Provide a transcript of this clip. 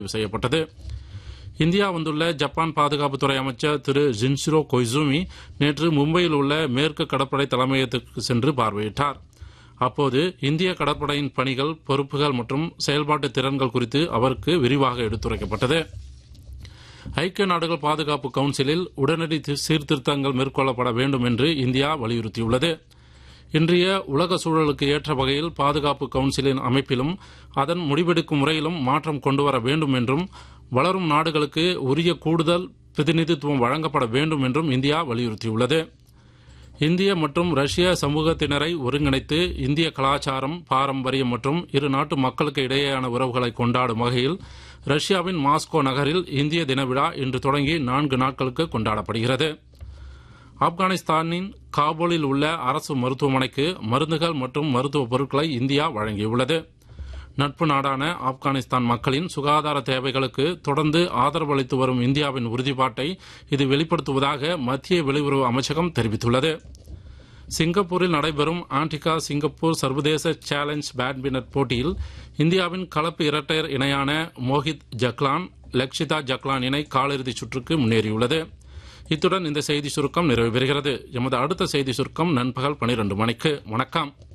செய்யப்பட்டது இந்தியா வந்துள்ள ஜப்பான் பாதுகாப்புத்துறை அமைச்சர் திரு ஜின்சிரோ கொய்சூமி நேற்று மும்பையில் உள்ள மேற்கு கடற்படை தலைமையகத்திற்கு சென்று பார்வையிட்டார் அப்போது இந்திய கடற்படையின் பணிகள் பொறுப்புகள் மற்றும் செயல்பாட்டு திறன்கள் குறித்து அவருக்கு விரிவாக எடுத்துரைக்கப்பட்டது ஐக்கிய நாடுகள் பாதுகாப்பு கவுன்சிலில் உடனடி தி- சீர்திருத்தங்கள் மேற்கொள்ளப்பட வேண்டும் என்று இந்தியா வலியுறுத்தியுள்ளது இன்றைய உலக சூழலுக்கு ஏற்ற வகையில் பாதுகாப்பு கவுன்சிலின் அமைப்பிலும் அதன் முடிவெடுக்கும் முறையிலும் மாற்றம் கொண்டுவர வேண்டும் என்றும் வளரும் நாடுகளுக்கு உரிய கூடுதல் பிரதிநிதித்துவம் வழங்கப்பட வேண்டும் என்றும் இந்தியா வலியுறுத்தியுள்ளது இந்திய மற்றும் ரஷ்ய சமூகத்தினரை ஒருங்கிணைத்து இந்திய கலாச்சாரம் பாரம்பரியம் மற்றும் இரு நாட்டு மக்களுக்கு இடையேயான உறவுகளை கொண்டாடும் வகையில் ரஷ்யாவின் மாஸ்கோ நகரில் இந்திய தின விழா இன்று தொடங்கி நான்கு நாட்களுக்கு கொண்டாடப்படுகிறது ஆப்கானிஸ்தானின் காபூலில் உள்ள அரசு மருத்துவமனைக்கு மருந்துகள் மற்றும் மருத்துவ பொருட்களை இந்தியா வழங்கியுள்ளது நட்பு நாடான ஆப்கானிஸ்தான் மக்களின் சுகாதார தேவைகளுக்கு தொடர்ந்து ஆதரவு அளித்து வரும் இந்தியாவின் உறுதிப்பாட்டை இது வெளிப்படுத்துவதாக மத்திய வெளியுறவு அமைச்சகம் தெரிவித்துள்ளது சிங்கப்பூரில் நடைபெறும் ஆன்டிகா சிங்கப்பூர் சர்வதேச சேலஞ்ச் பேட்மிண்டன் போட்டியில் இந்தியாவின் கலப்பு இரட்டையர் இணையான மோஹித் ஜக்லான் லக்ஷிதா ஜக்லான் இணை காலிறுதிச் சுற்றுக்கு முன்னேறியுள்ளது இத்துடன் இந்த செய்தி சுருக்கம் நிறைவு பெறுகிறது எமது அடுத்த செய்தி சுருக்கம் நண்பகல் பனிரெண்டு மணிக்கு வணக்கம்